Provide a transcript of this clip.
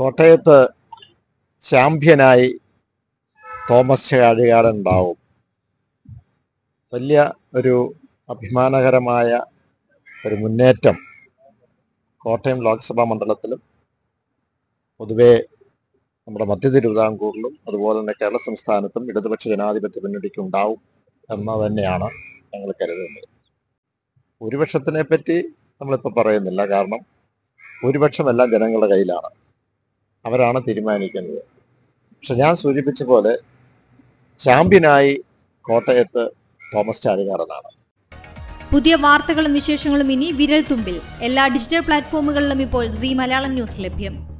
കോട്ടയത്ത് ചാമ്പ്യനായി തോമസ് ചാഴികാടൻ ഉണ്ടാവും വലിയ ഒരു അഭിമാനകരമായ ഒരു മുന്നേറ്റം കോട്ടയം ലോക്സഭാ മണ്ഡലത്തിലും പൊതുവെ നമ്മുടെ മധ്യ തിരുവിതാംകൂറിലും അതുപോലെ തന്നെ കേരള സംസ്ഥാനത്തും ഇടതുപക്ഷ ജനാധിപത്യ മുന്നണിക്ക് ഉണ്ടാവും എന്ന് തന്നെയാണ് ഞങ്ങൾ കരുതുന്നത് ഭൂരിപക്ഷത്തിനെ പറ്റി നമ്മളിപ്പോൾ പറയുന്നില്ല കാരണം ഭൂരിപക്ഷമെല്ലാം ജനങ്ങളുടെ കയ്യിലാണ് അവരാണ് തീരുമാനിക്കുന്നത് പക്ഷെ ഞാൻ സൂചിപ്പിച്ച പോലെ ചാമ്പ്യനായി കോട്ടയത്ത് തോമസ് ചാഴികാടനാണ് പുതിയ വാർത്തകളും വിശേഷങ്ങളും ഇനി വിരൽ തുമ്പിൽ എല്ലാ ഡിജിറ്റൽ പ്ലാറ്റ്ഫോമുകളിലും ഇപ്പോൾ സി മലയാളം ന്യൂസ് ലഭ്യം